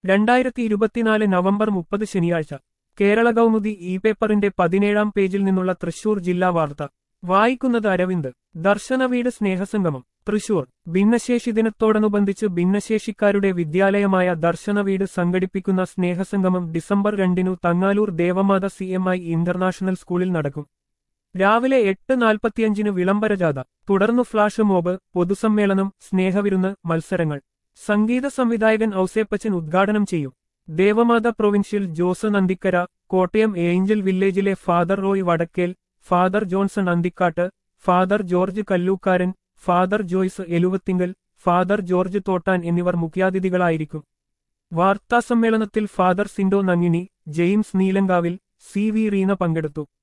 രണ്ടായിരത്തി ഇരുപത്തിനാല് നവംബർ മുപ്പത് ശനിയാഴ്ച കേരള കൗമുദി ഇ പേപ്പറിന്റെ പതിനേഴാം പേജിൽ നിന്നുള്ള തൃശൂർ ജില്ലാ വാർത്ത വായിക്കുന്നത് അരവിന്ദ് ദർശനവീട് സ്നേഹസംഗമം തൃശൂർ ഭിന്നശേഷി ദിനത്തോടനുബന്ധിച്ച് ഭിന്നശേഷിക്കാരുടെ വിദ്യാലയമായ ദർശനവീട് സംഘടിപ്പിക്കുന്ന സ്നേഹസംഗമം ഡിസംബർ രണ്ടിനു Thangalur Devamatha C M I international സ്കൂളിൽ നടക്കും രാവിലെ എട്ട് നാൽപ്പത്തിയഞ്ചിന് വിളംബര ജാഥ തുടർന്നു ഫ്ലാഷ് മോബ് പൊതുസമ്മേളനം സ്നേഹവിരുന്ന് മത്സരങ്ങൾ സംഗീത സംവിധായകൻ ഔസേപ്പച്ചൻ ഉദ്ഘാടനം ചെയ്യും Devamatha provincial Jose Nandikkara Kottayam angel വില്ലേജിലെ father Roy Vadakkel father Johnson Anthikkad father George Kallookkaran father Joyce Eluvathingal father George Thottan എന്നിവർ മുഖ്യാതിഥികളായിരിക്കും വാർത്താസമ്മേളനത്തിൽ ഫാദർ സിൻഡോ നങ്ങിനി James Neelankavil C V Reena പങ്കെടുത്തു